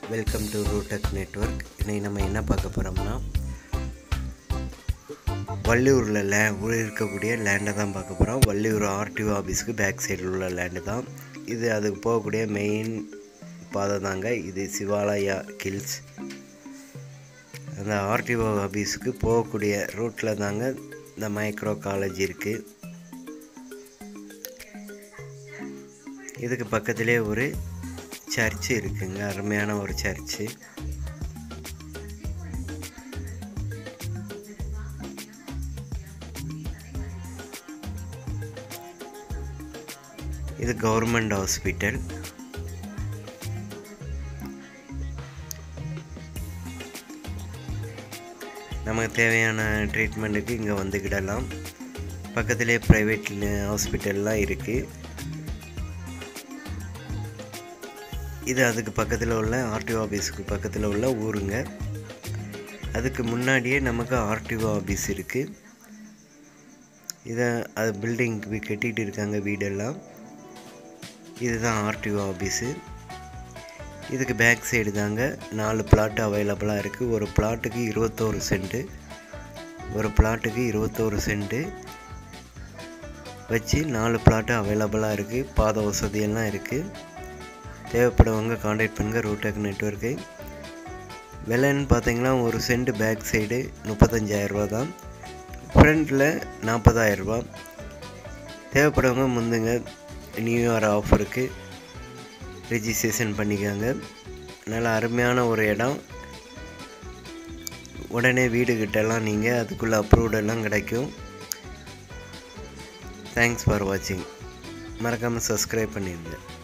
welcome to ரூடெக் network இன்னைக்கு நம்ம என்ன பார்க்க போகிறோம்னா வள்ளியூரில் லே இருக்கக்கூடிய லேண்டை தான் பார்க்க போகிறோம் வள்ளியூர் ஆர்டிஓ ஆஃபீஸுக்கு பேக் சைடில் உள்ள லேண்டு தான் இது அதுக்கு போகக்கூடிய மெயின் பாதை தாங்க இது சிவாலயா கில்ஸ் அந்த ஆர்டிஓ ஆஃபீஸுக்கு போகக்கூடிய ரூட்டில் தாங்க இந்த மைக்ரோ காலேஜ் இருக்குது இதுக்கு பக்கத்திலே ஒரு சர்ச்சு இருக்குங்க அருமையான ஒரு சர்ச்சு இது கவர்மெண்ட் ஹாஸ்பிட்டல் நமக்கு தேவையான ட்ரீட்மெண்ட்டுக்கு இங்கே வந்துக்கிடலாம் பக்கத்திலே ப்ரைவேட் ஹாஸ்பிட்டல்லாம் இருக்குது இது அதுக்கு பக்கத்தில் உள்ள ஆர்டிஓ ஆஃபீஸுக்கு பக்கத்தில் உள்ள ஊருங்க அதுக்கு முன்னாடியே நமக்கு ஆர்டிஓ ஆஃபீஸ் இருக்குது இதை அது பில்டிங் கட்டிகிட்டு இருக்காங்க வீடெல்லாம் இதுதான் ஆர்டிஓ ஆஃபீஸு இதுக்கு பேக் சைடு தாங்க நாலு பிளாட் அவைலபிளாக இருக்குது ஒரு பிளாட்டுக்கு இருபத்தோரு சென்ட்டு ஒரு பிளாட்டுக்கு இருபத்தோரு சென்ட்டு வச்சு நாலு பிளாட்டு அவைலபிளாக இருக்குது பாத வசதியெல்லாம் இருக்குது தேவைப்படுவங்க காண்டாக்ட் பண்ணுங்கள் ரூடெக் நெட்ஒர்க்கு விலைன்னு பார்த்தீங்கன்னா ஒரு சென்ட் பேக் சைடு முப்பத்தஞ்சாயிரரூபா தான் ஃப்ரண்ட்டில் நாற்பதாயிரரூபா தேவைப்படுவங்க முந்துங்க நியூ இயர் ஆஃபருக்கு ரிஜிஸ்ட்ரேஷன் பண்ணிக்கோங்க நல்ல அருமையான ஒரு இடம் உடனே வீடு கிட்டலாம் நீங்கள் அதுக்குள்ளே அப்ரூவ்டெல்லாம் கிடைக்கும் தேங்க்ஸ் ஃபார் வாட்சிங் மறக்காமல் சப்ஸ்கிரைப் பண்ணிடுங்க